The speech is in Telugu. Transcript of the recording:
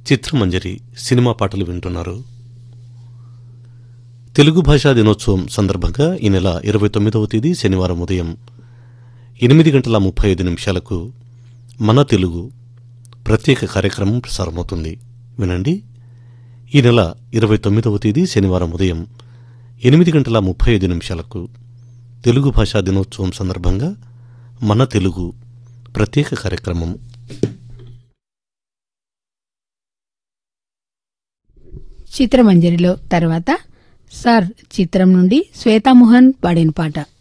చిత్రమంజరి సినిమా పాటలు వింటున్నారు తెలుగు భాషా దినోత్సవం సందర్భంగా ఈ నెల ఇరవై తొమ్మిదవ తేదీ శనివారం ఉదయం ఎనిమిది గంటల ముప్పై ఐదు నిమిషాలకు మన తెలుగు ప్రత్యేక కార్యక్రమం ప్రసారమవుతుంది వినండి ఈ నెల ఇరవై తొమ్మిదవ తేదీ శనివారం ఉదయం ఎనిమిది గంటల ముప్పై ఐదు నిమిషాలకు తెలుగు భాషా దినోత్సవం సందర్భంగా మన తెలుగు ప్రత్యేక కార్యక్రమం చిత్రమంజరిలో తర్వాత సార్ చిత్రం నుండి శ్వేతామోహన్ పాడిన పాట